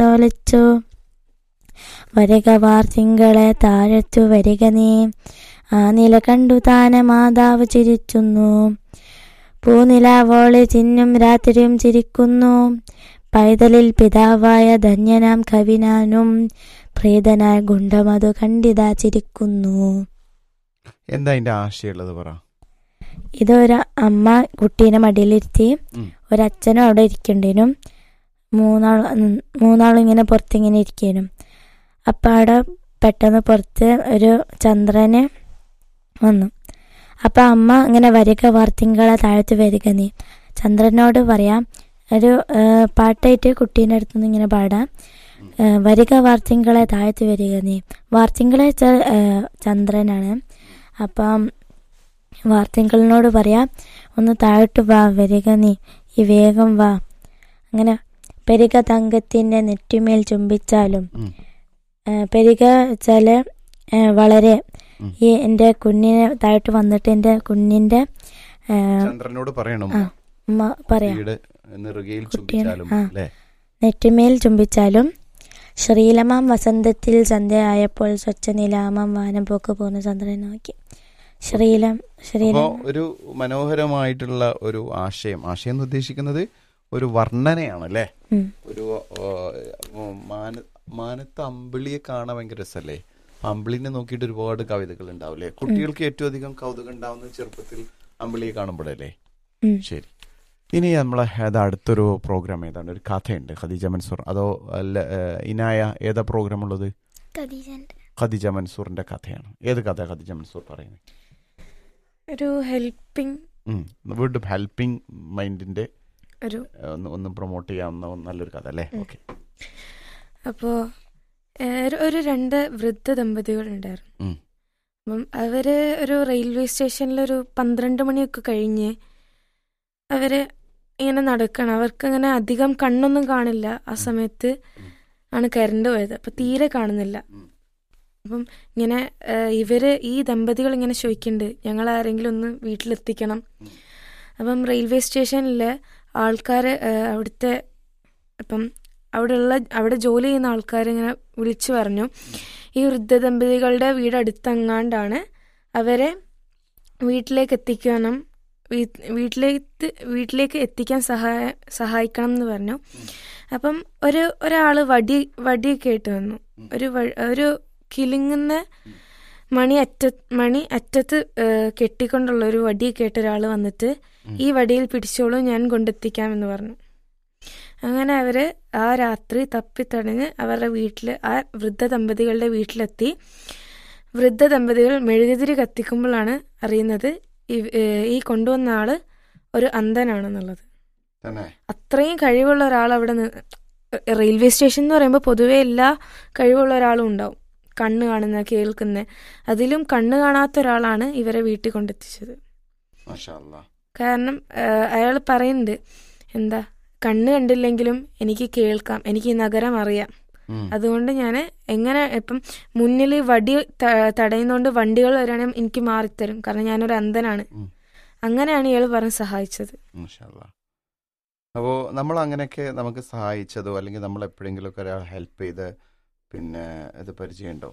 നിലവിളിച്ചു വരിക വാർ തിങ്കളെ താഴത്തു വരിക നീ ആ നില കണ്ടു താന മാതാവ് ചിരിച്ചുന്നു പൂനിലാവോളെ ചിന്നും രാത്രിയും ചിരിക്കുന്നു പൈതലിൽ പിതാവായ ധന്യനാം കവിനാനും പ്രീതനായ ഗുണ്ടമതു കണ്ടിതാ ചിരിക്കുന്നു എന്താ അതിന്റെ ആശയമുള്ളത് പറ ഇതൊരു അമ്മ കുട്ടീനെ മടിയിലിരുത്തി ഉം. ഒരച്ഛനും അവിടെ ഇരിക്കണ്ടേനും മൂന്നാൾ ഉം, വാളും ഇങ്ങനെ പുറത്തിങ്ങനെ ഇരിക്കേനും അപ്പം അവിടെ പെട്ടെന്ന് പുറത്ത് ഒരു ചന്ദ്രന് വന്നു അപ്പം അമ്മ ഇങ്ങനെ വരിക വാർത്തിങ്കളെ താഴത്ത് വരിക നീ ചന്ദ്രനോട് പറയാം ഒരു ആ, പാട്ടായിട്ട് കുട്ടീൻ്റെ അടുത്തുനിന്ന് ഇങ്ങനെ പാടാം ആ, വരിക വാർത്തിങ്കളെ താഴത്ത് വരിക നീ വാർത്തിങ്കളെ വെച്ചാൽ ആ, ചന്ദ്രനാണ് അപ്പം വാർത്തിങ്കളിനോട് പറയാം ഒന്ന് താഴോട്ട് വാ വരിക നീ ഈ വേഗം വാ അങ്ങനെ പെരുക തങ്കത്തിൻ്റെ നെറ്റിമേൽ ചുംബിച്ചാലും ഉം. ആ, പെരുക വെച്ചാൽ വളരെ ഉം. ഈ എൻ്റെ കുഞ്ഞിനെ താഴോട്ട് വന്നിട്ട് എൻ്റെ കുഞ്ഞിൻ്റെ ആ, ചന്ദ്രനോട് പറയണം ആ. ഉമ്മ പറയാം വീട് നെറുകയിൽ കുട്ടിയെ- ചുംബിച്ചാലും ആ. അല്ലേ നെറ്റിമേൽ ചുംബിച്ചാലും ശ്രീലമാം വസന്തത്തിൽ സന്ധ്യയായപ്പോൾ സ്വച്ഛനിലാമം വാനം പോക്ക് പോകുന്ന ചന്ദ്രനെ നോക്കി ശ്രീലം അപ്പോ ശ്രീലം ഒരു മനോഹരമായിട്ടുള്ള ഒരു ആശയം ആശയം എന്ന് ഉദ്ദേശിക്കുന്നത് ഒരു വർണ്ണനയാണ് അല്ലേ ഉം. ഒരു ആ, മാന മാനത്ത് അമ്പിളിയെ കാണാൻ ഭയങ്കര രസമല്ലേ അമ്പിളിനെ നോക്കിയിട്ട് ഒരുപാട് കവിതകൾ ഉണ്ടാവില്ലേ കുട്ടികൾക്ക് ഏറ്റവും അധികം കൗതുകം ഉണ്ടാവുന്ന ചെറുപ്പത്തിൽ അമ്പിളിയെ കാണുമ്പോഴല്ലേ ഉം. ശരി ഇനി നമ്മളെ ഏതാ അടുത്തൊരു പ്രോഗ്രാം ഏതാണ് ഒരു കഥയുണ്ട് ഖദീജ മൻസൂർ അതോ അല്ല ഏ, ഇനായ ഏതാ പ്രോഗ്രാം ഉള്ളത് ഖദീജ മൻസൂറിന്റെ കഥയാണ് ഏത് കഥ ഖദീജ മൻസൂർ പറയുന്നത് ഒരു ഹെൽപ്പിംഗ് ഉം. വീണ്ടും ഹെൽപ്പിംഗ് മൈൻഡിന്റെ ഒരു ഏ, ഒന്ന് ഒന്ന് പ്രൊമോട്ട് ചെയ്യാവുന്ന നല്ലൊരു കഥ അല്ലേ ഉം. ഓക്കെ അപ്പോൾ ഒരു രണ്ട് വൃദ്ധ ദമ്പതികൾ ഉണ്ടായിരുന്നു ഉം. അപ്പം അവര് ഒരു റെയിൽവേ സ്റ്റേഷനിൽ ഒരു പന്ത്രണ്ട് മണിയൊക്കെ കഴിഞ്ഞ് അവര് ഇങ്ങനെ നടക്കണം അവർക്ക് അങ്ങനെ അധികം കണ്ണൊന്നും കാണില്ല ആ സമയത്ത് ഉം. ആണ് കരണ്ട് പോയത് അപ്പൊ തീരെ കാണുന്നില്ല ഉം. അപ്പം ഇങ്ങനെ ആ, ഇവര് ഈ ദമ്പതികൾ ഇങ്ങനെ ചോദിക്കുന്നുണ്ട് ഞങ്ങൾ ആരെങ്കിലും ഒന്ന് വീട്ടിലെത്തിക്കണം ഉം. അപ്പം റെയിൽവേ സ്റ്റേഷനിൽ ആൾക്കാർ അവിടുത്തെ ഇപ്പം അവിടെയുള്ള അവിടെ ജോലി ചെയ്യുന്ന ആൾക്കാർ ഇങ്ങനെ വിളിച്ചു പറഞ്ഞു ഈ വൃദ്ധ ദമ്പതികളുടെ വീട് അടുത്തെങ്ങാണ്ടാണ് അവരെ വീട്ടിലേക്ക് എത്തിക്കണം വീ- വീട്ടിലേക്ക് വീട്ടിലേക്ക് എത്തിക്കാൻ സഹായ സഹായിക്കണം എന്ന് പറഞ്ഞു അപ്പം ഒരു ഒരാൾ വടി വടിയൊക്കെ ആയിട്ട് വന്നു ഒരു വ- ഒരു കിലുങ്ങുന്ന മണി അറ്റ മണി അറ്റത്ത് ഏഹ്, കെട്ടിക്കൊണ്ടുള്ള ഒരു വടിയൊക്കെ ആയിട്ട് ഒരാൾ വന്നിട്ട് ഈ വടിയിൽ പിടിച്ചോളൂ ഞാൻ കൊണ്ടെത്തിക്കാമെന്ന് പറഞ്ഞു അങ്ങനെ അവര് ആ രാത്രി തപ്പിത്തടഞ്ഞ് അവരുടെ വീട്ടിൽ ആ വൃദ്ധ ദമ്പതികളുടെ വീട്ടിലെത്തി വൃദ്ധ ദമ്പതികൾ മെഴുകുതിരി കത്തിക്കുമ്പോഴാണ് അറിയുന്നത് ഈ ഏഹ്, ഈ കൊണ്ടുവന്ന ആള് ഒരു അന്ധനാണെന്നുള്ളത് തന്നെ അത്രയും കഴിവുള്ള ഒരാൾ അവിടെ നി- റെയിൽവേ സ്റ്റേഷൻ എന്ന് പറയുമ്പോൾ പൊതുവെ എല്ലാ കഴിവുള്ള ഒരാളും ഉണ്ടാവും കണ്ണ് കാണുന്ന കേൾക്കുന്ന അതിലും കണ്ണ് കാണാത്ത ഒരാളാണ് ഇവരെ വീട്ടിൽ കൊണ്ടെത്തിച്ചത് മാഷാ അല്ലാ. കാരണം അയാൾ പറയുന്നുണ്ട് എന്താ കണ്ണ് കണ്ടില്ലെങ്കിലും എനിക്ക് കേൾക്കാം എനിക്ക് ഈ നഗരം അറിയാം ഉം. അതുകൊണ്ട് ഞാൻ എങ്ങനെ ഇപ്പം മുന്നിൽ വടി ത- തടയുന്നോണ്ട് വണ്ടികൾ വരാനും എനിക്ക് മാറിത്തരും കാരണം ഞാനൊരു അന്ധനാണ് ഉം. അങ്ങനെയാണ് ഇയാൾ പറഞ്ഞ് സഹായിച്ചത് മാഷാ അല്ലാ. അപ്പോ നമ്മൾ അങ്ങനെയൊക്കെ നമുക്ക് സഹായിച്ചതോ അല്ലെങ്കിൽ നമ്മൾ എപ്പോഴെങ്കിലുമൊക്കെ ഒരാൾ ഹെൽപ്പ് ചെയ്ത് പിന്നെ ഇത് പരിചയമുണ്ടോ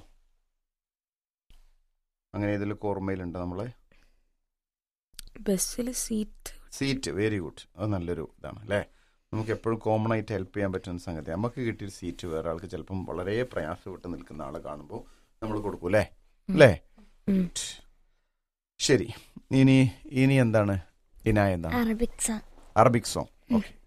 അങ്ങനെ ഇതിലൊക്കെ ഓർമ്മയിലുണ്ടോ നമ്മളെ ബസ്സിൽ സീറ്റ് സീറ്റ് വെരി ഗുഡ് അത് നല്ലൊരു ഇതാണ് അല്ലേ നമുക്ക് എപ്പോഴും കോമൺ ആയിട്ട് ഹെൽപ്പ് ചെയ്യാൻ പറ്റുന്ന സംഗതി നമുക്ക് കിട്ടിയ സീറ്റ് വേറെ ആൾക്ക് ചിലപ്പം വളരെ പ്രയാസപ്പെട്ട് നിൽക്കുന്ന ആളെ കാണുമ്പോൾ നമ്മൾ കൊടുക്കും അല്ലേ അല്ലേ ഉം. ശരി ഇനി ഇനി എന്താണ് ഇനായ എന്താണ് Arabic song Arabic song okay